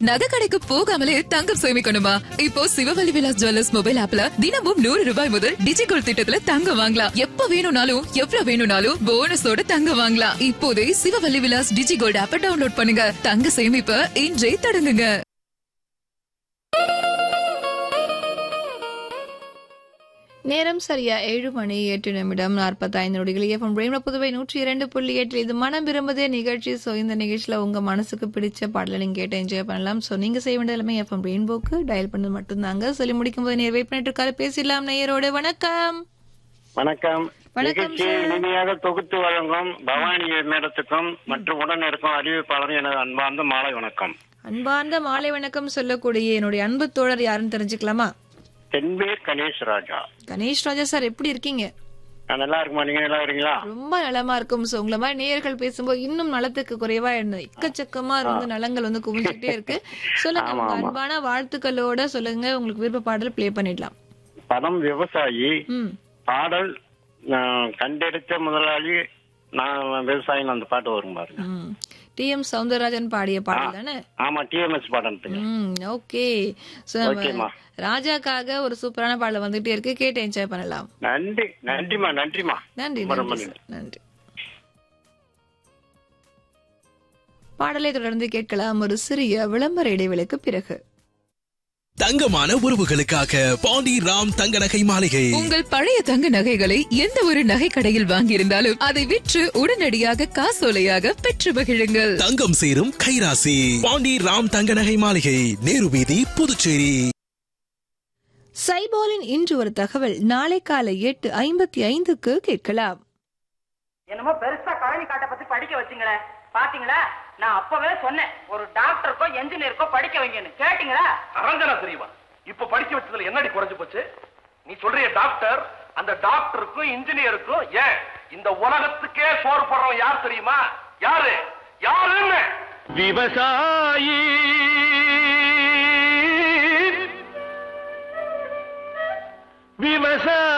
நகை கடைக்கு போகாமலே தங்கம் சேமிக்கணுமா இப்போ சிவவழி விலாஸ் ஜுவல்லர்ஸ் மொபைல் ஆப்ல தினமும் நூறு ரூபாய் முதல் டிஜிகோல் திட்டத்துல தங்கம் வாங்கலாம் எப்ப வேணும்னாலும் எவ்வளவு வேணும்னாலும் போனஸோட தங்கம் வாங்கலாம் இப்போதே சிவவழி விலாஸ் டிஜிகோல்ட் ஆப்பை டவுன்லோட் பண்ணுங்க தங்க சேமிப்ப இன்றே தொடங்குங்க நேரம் சரியா ஏழு மணி எட்டு நிமிடம் நாற்பத்தைந்து நொடிகள் எஃப்எம் பிரேம்ல புதுவை நூற்றி இரண்டு புள்ளி எட்டு இது மனம் விரும்புதே நிகழ்ச்சி ஸோ இந்த நிகழ்ச்சியில உங்க மனசுக்கு பிடிச்ச பாடலை நீங்க கேட்டு என்ஜாய் பண்ணலாம் ஸோ நீங்க செய்ய வேண்டிய எல்லாமே எஃப்எம் ரெயின்போக்கு டயல் பண்ணது மட்டும்தாங்க சொல்லி முடிக்கும் போது நேர் வெயிட் பண்ணிட்டு இருக்காரு பேசிடலாம் நேயரோட வணக்கம் வணக்கம் வணக்கம் நிகழ்ச்சியை சார். இனிமையாக தொகுத்து வழங்கும் பவானி மேடத்துக்கும் மற்றும் உடன் இருக்கும் அறிவிப்பாளரும் எனது அன்பார்ந்த மாலை வணக்கம் அன்பார்ந்த மாலை வணக்கம் சொல்லக்கூடிய என்னுடைய அன்பு தோழர் யாருன்னு தெரிஞ்சுக்கலாமா தென்பேர் கணேஷ் ராஜா கணேஷ் ராஜா சார் எப்படி இருக்கீங்க நான் நல்லா இருக்குமா நீங்க நல்லா இருக்கீங்களா ரொம்ப நலமா இருக்கும் சோ உங்களை மாதிரி நேயர்கள் பேசும்போது இன்னும் நலத்துக்கு குறைவா இருந்தது எக்கச்சக்கமா வந்து நலங்கள் வந்து குவிஞ்சுக்கிட்டே இருக்கு சொல்லுங்க ஆமா, உங்க ஆமா. அன்பான வாழ்த்துக்களோட சொல்லுங்க உங்களுக்கு விருப்ப பாடல் ப்ளே பண்ணிடலாம் படம் விவசாயி ம் பாடல் நான் கண்டெடுத்த முதலாளி நான் விவசாயின்னு அந்த பாட்டு வரும் பாருங்க ம் டி எம் சவுந்தரராஜன் பாடிய பாடல் தானே ஆமா டிஎம்எஸ் படத்துக்கு ம் ஓகே சோ ஓகேம்மா. ராஜாக்காக ஒரு சூப்பரான பாடல் வந்துகிட்டே இருக்கு கேட்டு என்ஜாய் பண்ணலாம் நன்றி நன்றிமா நன்றிமா நன்றி ரொம்ப ரொம்ப நன்றி சார், நன்றி பாடலை தொடர்ந்து கேட்கலாம் ஒரு சிறிய விளம்பர இடைவேளைக்கு பிறகு தங்கமான உறவுகளுக்காக பாண்டி ராம் தங்க நகை மாளிகை உங்கள் பழைய தங்க நகைகளை எந்த ஒரு நகை கடையில் வாங்கியிருந்தாலும் அதை விற்று உடனடியாக காசோலையாக பெற்று மகிழுங்கள் தங்கம் சேரும் கைராசி பாண்டி ராம் தங்க நகை மாளிகை நேரு வீதி புதுச்சேரி சைபாலின் இன்று ஒரு தகவல் நாளை காலை எட்டு ஐம்பத்தி ஐந்துக்கு கேட்கலாம் என்னமோ பெருசா கழனி காட்டை பத்தி படிக்க வச்சுங்களேன் பாத்தீங்களா நான் அப்பவே சொன்னேன் ஒரு டாக்டருக்கோ என்ஜினியருக்கோ படிக்க வைங்கன்னு கேட்டீங்களா அரஞ்சனா தெரியுமா இப்ப படிக்க வச்சதுல என்னடி குறைஞ்சு போச்சு நீ சொல்றிய டாக்டர் அந்த டாக்டருக்கும் இன்ஜினியருக்கும் ஏன் இந்த உலகத்துக்கே சோறு போடுறவன் யார் தெரியுமா யாரு யாருன்னு விவசாயி விவசாயி